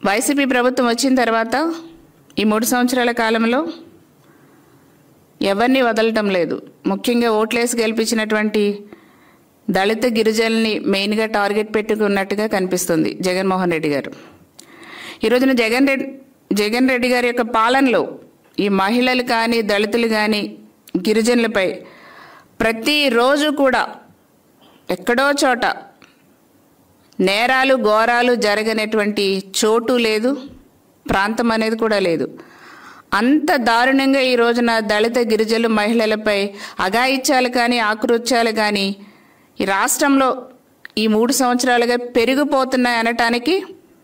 YCP ప్రభుత్వం వచ్చిన తర్వాత ఈ మూడు సంవత్సరాల కాలంలో ఎవరిని వదలటం లేదు ముఖ్యంగా ఓట్లేసి గెలిపించినటువంటి దళిత గిరిజనుల్ని మెయిన్గా టార్గెట్ పెట్టుకున్నట్టుగా కనిపిస్తుంది జగన్మోహన్ రెడ్డి గారు ఈ రోజున జగన్ రెడ్డి జగన్ రెడ్డి గారి యొక్క పాలనలో ఈ మహిళలు కానీ దళితులు కానీ గిరిజనులపై ప్రతిరోజు కూడా ఎక్కడో చోట నేరాలు ఘోరాలు జరగనటువంటి చోటు లేదు ప్రాంతం అనేది కూడా లేదు అంత దారుణంగా ఈ రోజున దళిత గిరిజనులు మహిళలపై అఘాయిత్యాలు కానీ ఆకృత్యాలు కానీ ఈ రాష్ట్రంలో ఈ మూడు సంవత్సరాలుగా పెరిగిపోతున్నాయి అనటానికి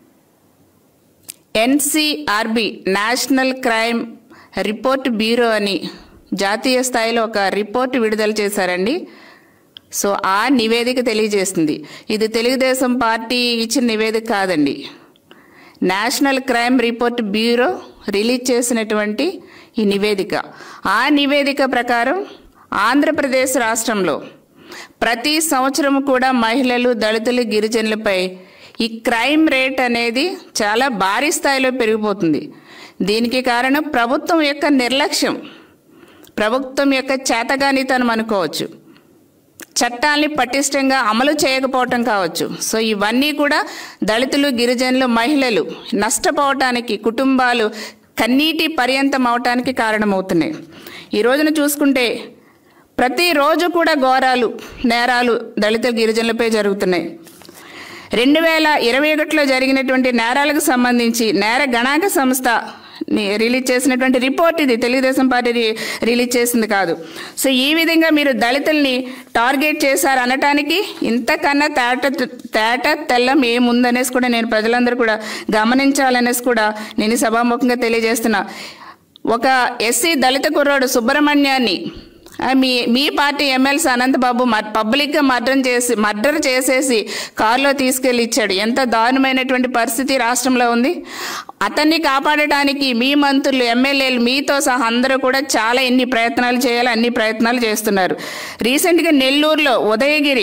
NCRB national crime report bureau అని జాతీయ స్థాయిలో ఒక రిపోర్ట్ విడుదల చేశారండి సో ఆ నివేదిక తెలియజేస్తుంది ఇది తెలుగుదేశం పార్టీ ఇచ్చిన నివేదిక కాదండి national crime report bureau release చేసినటువంటి ఈ నివేదిక ఆ నివేదిక ప్రకారం ఆంధ్రప్రదేశ్ రాష్ట్రంలో ప్రతి సంవత్సరం కూడా మహిళలు దళితులు గిరిజనులపై ఈ క్రైమ్ రేట్ అనేది చాలా భారీ స్థాయిలో పెరిగిపోతుంది దీనికి కారణం ప్రభుత్వం యొక్క నిర్లక్ష్యం ప్రభుత్వం యొక్క చేతగానితనం అనుకోవచ్చు చట్టాల్ని పటిష్టంగా అమలు చేయకపోవటం కావచ్చు సో ఇవన్నీ కూడా దళితులు గిరిజనులు మహిళలు నష్టపోవటానికి కుటుంబాలు కన్నీటి పర్యంతం అవటానికి కారణమవుతున్నాయి ఈ రోజున చూసుకుంటే ప్రతిరోజు కూడా ఘోరాలు నేరాలు దళిత గిరిజనులపై జరుగుతున్నాయి రెండు వేల ఇరవై ఒకటిలో జరిగినటువంటి నేరాలకు సంబంధించి నేర గణాంక సంస్థ ని- రిలీజ్ చేసినటువంటి రిపోర్ట్ ఇది తెలుగుదేశం పార్టీ రి- రిలీజ్ చేసింది కాదు సో ఈ విధంగా మీరు దళితుల్ని టార్గెట్ చేశారు అనటానికి ఇంతకన్నా తేట తేట తెల్లం ఏముందనేసి కూడా నేను ప్రజలందరూ కూడా గమనించాలనేసి కూడా నేను ఈ సభాముఖంగా తెలియజేస్తున్నా ఒక ఎస్సీ దళిత కుర్రాడు సుబ్రహ్మణ్యాన్ని ఆ, మీ మీ పార్టీ ఎమ్మెల్సీ అనంతబాబు మర్- పబ్లిక్గా మర్డర్ చేసి మర్డర్ చేసేసి కారులో తీసుకెళ్ళి ఇచ్చాడు ఎంత దారుణమైనటువంటి పరిస్థితి రాష్ట్రంలో ఉంది అతన్ని కాపాడటానికి మీ మంత్రులు ఎమ్మెల్యేలు మీతో సహా అందరూ కూడా చాలా ఎన్ని ప్రయత్నాలు చేయాలో అన్ని ప్రయత్నాలు చేస్తున్నారు రీసెంట్గా నెల్లూరులో ఉదయగిరి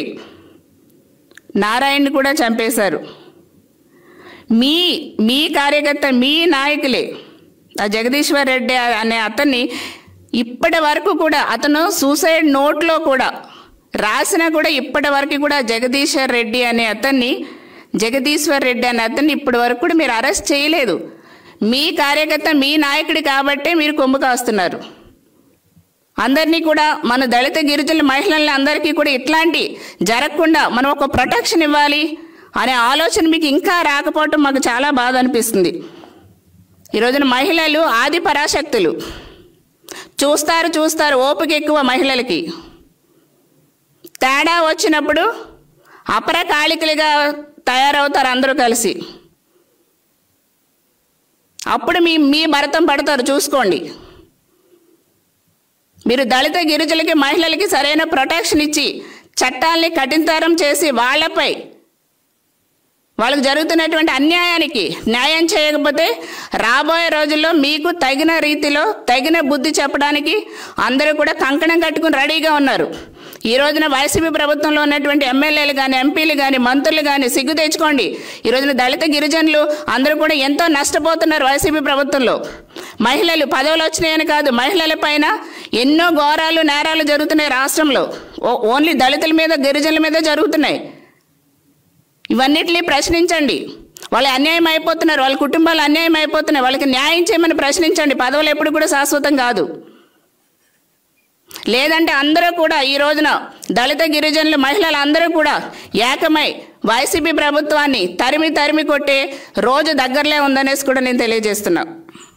నారాయణని కూడా చంపేశారు మీ మీ కార్యకర్త మీ నాయకులే ఆ జగదీశ్వర్ రెడ్డి అనే అతన్ని ఇప్పటి వరకు కూడా అతను సూసైడ్ నోట్లో కూడా రాసినా కూడా ఇప్పటి వరకు కూడా జగదీశ్వర్ రెడ్డి అనే అతన్ని జగదీశ్వర్ రెడ్డి అనే అతన్ని ఇప్పటి వరకు కూడా మీరు అరెస్ట్ చేయలేదు మీ కార్యకర్త మీ నాయకుడి కాబట్టే మీరు కొమ్ము కాస్తున్నారు అందరినీ కూడా మన దళిత గిరిజనుల మహిళల్ని అందరికీ కూడా ఇట్లాంటి జరగకుండా మనం ఒక ప్రొటెక్షన్ ఇవ్వాలి అనే ఆలోచన మీకు ఇంకా రాకపోవటం మాకు చాలా బాధ అనిపిస్తుంది ఈ రోజున మహిళలు ఆది పరాశక్తులు చూస్తారు చూస్తారు ఓపిక ఎక్కువ మహిళలకి తేడా వచ్చినప్పుడు అపరకాళికలుగా తయారవుతారు అందరూ కలిసి అప్పుడు మీ మీ భరతం పడతారు చూసుకోండి మీరు దళిత గిరిజనులకి మహిళలకి సరైన ప్రొటెక్షన్ ఇచ్చి చట్టాల్ని కఠినతరం చేసి వాళ్ళపై వాళ్ళకు జరుగుతున్నటువంటి అన్యాయానికి న్యాయం చేయకపోతే రాబోయే రోజుల్లో మీకు తగిన రీతిలో తగిన బుద్ధి చెప్పడానికి అందరూ కూడా కంకణం కట్టుకుని రెడీగా ఉన్నారు ఈ రోజున వైసీపీ ప్రభుత్వంలో ఉన్నటువంటి ఎమ్మెల్యేలు కానీ ఎంపీలు కానీ మంత్రులు కానీ సిగ్గు తెచ్చుకోండి ఈ రోజున దళిత గిరిజనులు అందరూ కూడా ఎంతో నష్టపోతున్నారు వైసీపీ ప్రభుత్వంలో మహిళలు పదవులు వచ్చినాయని కాదు మహిళల పైన ఎన్నో ఘోరాలు నేరాలు జరుగుతున్నాయి రాష్ట్రంలో ఓ- ఓన్లీ దళితుల మీద గిరిజనుల మీద జరుగుతున్నాయి ఇవన్నిటిని ప్రశ్నించండి వాళ్ళు అన్యాయం అయిపోతున్నారు వాళ్ళ కుటుంబాలు అన్యాయం అయిపోతున్నాయి వాళ్ళకి న్యాయం చేయమని ప్రశ్నించండి పదవులు ఎప్పుడు కూడా శాశ్వతం కాదు లేదంటే అందరూ కూడా ఈ రోజున దళిత గిరిజనులు మహిళలు అందరూ కూడా ఏకమై వైసీపీ ప్రభుత్వాన్ని తరిమి తరిమి కొట్టే రోజు దగ్గరలే ఉందనేసి కూడా నేను తెలియజేస్తున్నా